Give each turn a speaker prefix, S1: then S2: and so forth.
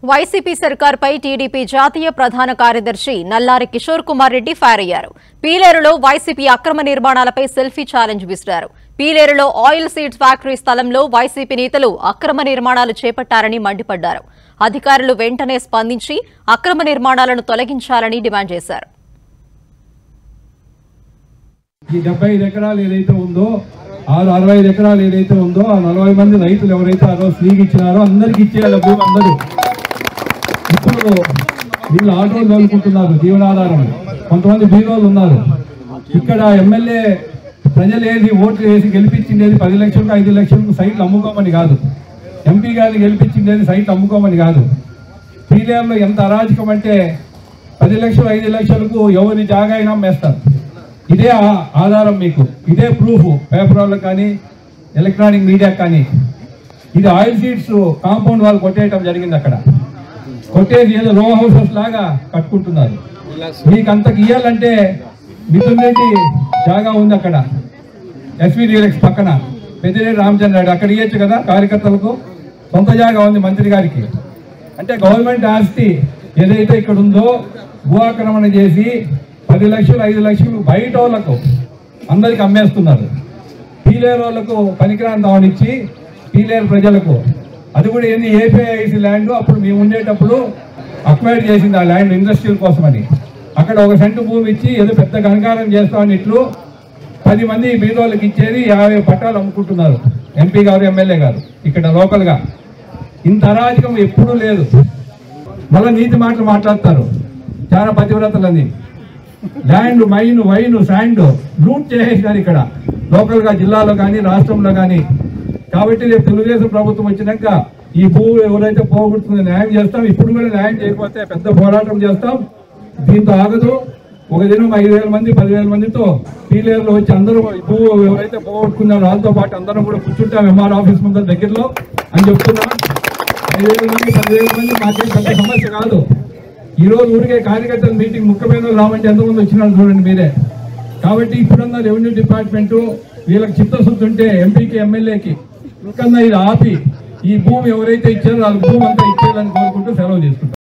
S1: YCP సర్కార్పై TDP జాతీయ ప్రధాన కార్యదర్శి నల్లారి కిషోర్ కుమార్ రెడ్డి ఫైర్ అయ్యారు పీలేరులో వైసీపీ అక్రమ నిర్మాణాలపై సెల్ఫీ ఛాలెంజ్ విసిరారు పీలేరులో ఆయిల్ సీడ్స్ ఫ్యాక్టరీ స్థలంలో వైసీపీ నేతలు అక్రమ నిర్మాణాలు చేపట్టారని మండిపడ్డారు అధికారులు వెంటనే స్పందించి అక్రమ నిర్మాణాలను తొలగించాలని డిమాండ్ చేశారు
S2: ఈ డెబ్బై ఐదు ఎకరాలు ఏదైతే ఉందో ఆరు అరవై ఐదు ఎకరాలు ఏదైతే ఉందో ఆ నలభై మంది రైతులు ఎవరైతే ఆ రోజు స్లీగ్ ఇచ్చినారో అందరికి ఇచ్చేయాలి భూమి అందరూ ఇప్పుడు వీళ్ళు ఆటోలు తోలుకుంటున్నారు జీవనాధారం కొంతమంది బీరోలు ఉన్నారు ఇక్కడ ఎమ్మెల్యే ప్రజలు ఏది ఓట్లు వేసి గెలిపించిండేది పది లక్షలకు ఐదు లక్షలకు సైట్లు అమ్ముకోమని కాదు ఎంపీ గారిని గెలిపించిండేది సైట్లు అమ్ముకోమని కాదు పీలేరులో ఎంత అరాజకం అంటే పది లక్షలు ఐదు లక్షలకు ఎవరి జాగా అయినా అమ్మేస్తారు ఇదే ఆ- ఆధారం మీకు ఇదే ప్రూఫ్ పేపర్ వాళ్ళకి కానీ ఎలక్ట్రానిక్ మీడియా కానీ ఇది ఆయిల్ సీడ్స్ కాంపౌండ్ వాళ్ళు కొట్టేయటం జరిగింది అక్కడ కొట్టేసి ఏదో రో హౌసెస్ లాగా కట్టుకుంటున్నారు మీకు అంతకు ఇయ్యాలంటే మిథున్ రెడ్డి జాగా ఉంది అక్కడ ఎస్వి డీలక్స్ పక్కన పెద్దిరెడ్డి రామచంద్ర రెడ్డి అక్కడ ఇవ్వచ్చు కదా కార్యకర్తలకు సొంత జాగా ఉంది మంత్రి గారికి అంటే గవర్నమెంట్ ఆస్తి ఏదైతే ఇక్కడ ఉందో భూ ఆక్రమణ చేసి పది లక్షలు ఐదు లక్షలు బయట వాళ్ళకు అందరికి అమ్మేస్తున్నారు పీలేరు వాళ్ళకు పనికిరాని దావనిచ్చి పీలేరు ప్రజలకు అది కూడా ఏంది ఏపీఐసి ల్యాండ్ అప్పుడు మేము ఉండేటప్పుడు అక్వైర్ చేసింది ఆ ల్యాండ్ ఇండస్ట్రియల్ కోసమని అక్కడ ఒక సెంటు భూమి ఇచ్చి ఏదో పెద్ద గణకారం చేస్తామని ఇట్లు పది మంది బీదోళ్ళకి ఇచ్చేది యాభై పట్టాలు అమ్ముకుంటున్నారు ఎంపీ గారు ఎమ్మెల్యే గారు ఇక్కడ లోకల్గా ఇంత అరాజకం ఎప్పుడూ లేదు మళ్ళీ నీతి మాటలు మాట్లాడతారు చాలా పతివ్రతలని land mine wine sand loot చేసేసినారు ఇక్కడ లోకల్గా జిల్లాలో కానీ రాష్ట్రంలో కానీ కాబట్టి రేపు తెలుగుదేశం ప్రభుత్వం వచ్చినాక ఈ భూ ఎవరైతే పోగొడుతుందో న్యాయం చేస్తాం ఇప్పుడు కూడా న్యాయం చేయకపోతే పెద్ద పోరాటం చేస్తాం దీంతో ఆగదు ఒక దినం ఐదు వేల మంది పదివేల మందితో పీలేరులో వచ్చి అందరూ ఈ భూ ఎవరైతే పోగొట్టుకున్నారో వాళ్ళతో పాటు అందరం కూడా కూర్చుంటాం ఎంఆర్ ఆఫీస్ ముందర దగ్గరలో అని చెప్తున్నాం ఐదు వేల మంది పదివేల మంది మాకేం పెద్ద సమస్య కాదు ఈ రోజు ఊరికే కార్యకర్తల మీటింగ్ ముఖ్యమైన వాళ్ళు రామంటే ఎంతమంది వచ్చినారు చూడండి మీరే కాబట్టి ఇప్పుడున్న రెవెన్యూ డిపార్ట్మెంట్ వీళ్ళకి చిత్తశుద్ధి ఉంటే ఎంపీకి ఎమ్మెల్యేకి ఇంకన్నా ఇది ఆపి ఈ భూమి ఎవరైతే ఇచ్చారో వాళ్ళ భూమి అంతా ఇచ్చేయాలని కోరుకుంటూ సెలవు తీసుకుంటాం